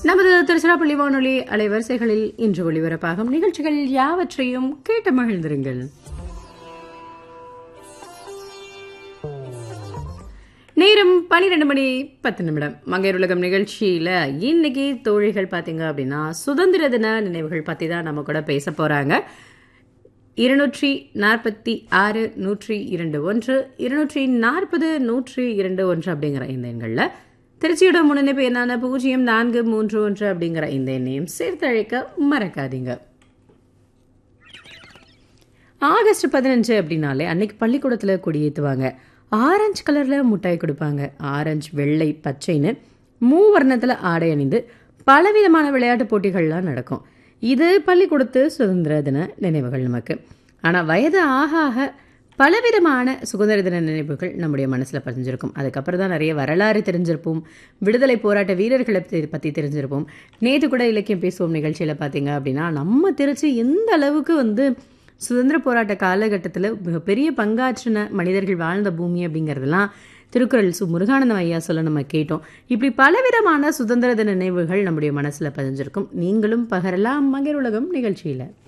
நமது திருச்சிராப்பள்ளி வானொலி அலைவரிசைகளில் இன்று ஒளிபரப்பாகும் நிகழ்ச்சிகள் யாவற்றையும் கேட்டு மகிழ்ந்திருங்கள் நேரம் பன்னிரெண்டு மணி பத்து நிமிடம் மங்கையர் உலகம் நிகழ்ச்சியில இன்னைக்கு தோழிகள் பாத்தீங்க அப்படின்னா சுதந்திர தின நினைவுகள் பத்தி தான் நம்ம கூட பேச போறாங்க இருநூற்றி நாற்பத்தி ஆறு நூற்றி இரண்டு ஒன்று இருநூற்றி நாற்பது நூற்றி இரண்டு ஒன்று அப்படிங்கிற இந்த எண்களில் திருச்சியோட முன்னிணைப்பு என்னான பூஜ்ஜியம் நான்கு மூன்று ஒன்று அப்படிங்கிற இந்த எண்ணையும் சேர்த்து அழைக்க மறக்காதீங்க ஆகஸ்ட் பதினஞ்சு அப்படின்னாலே அன்னைக்கு பள்ளிக்கூடத்தில் கொடியேற்றுவாங்க ஆரஞ்சு கலரில் முட்டாய் கொடுப்பாங்க ஆரஞ்சு வெள்ளை பச்சைன்னு மூவர்ணத்தில் ஆடை அணிந்து பலவிதமான விளையாட்டு போட்டிகள்லாம் நடக்கும் இது பள்ளிக்கூடத்து சுதந்திர தின நினைவுகள் நமக்கு ஆனால் வயது ஆக ஆக பலவிதமான சுதந்திர தின நினைவுகள் நம்முடைய மனசில் பதிஞ்சிருக்கும் அதுக்கப்புறம் தான் நிறைய வரலாறு தெரிஞ்சிருப்போம் விடுதலை போராட்ட வீரர்களை தெ- பற்றி தெரிஞ்சிருப்போம் நேற்று கூட இலக்கியம் பேசுவோம் நிகழ்ச்சியில் பார்த்தீங்க அப்படின்னா நம்ம திருச்சி எந்த அளவுக்கு வந்து சுதந்திர போராட்ட காலகட்டத்தில் மிகப்பெரிய பங்காற்றின மனிதர்கள் வாழ்ந்த பூமி அப்படிங்கிறதெல்லாம் திருக்குறள் சு முருகானந்தம் ஐயா சொல்ல நம்ம கேட்டோம் இப்படி பலவிதமான சுதந்திர தின நினைவுகள் நம்முடைய மனசில் பதிஞ்சிருக்கும் நீங்களும் பகரலாம் மகர் உலகம் நிகழ்ச்சியில்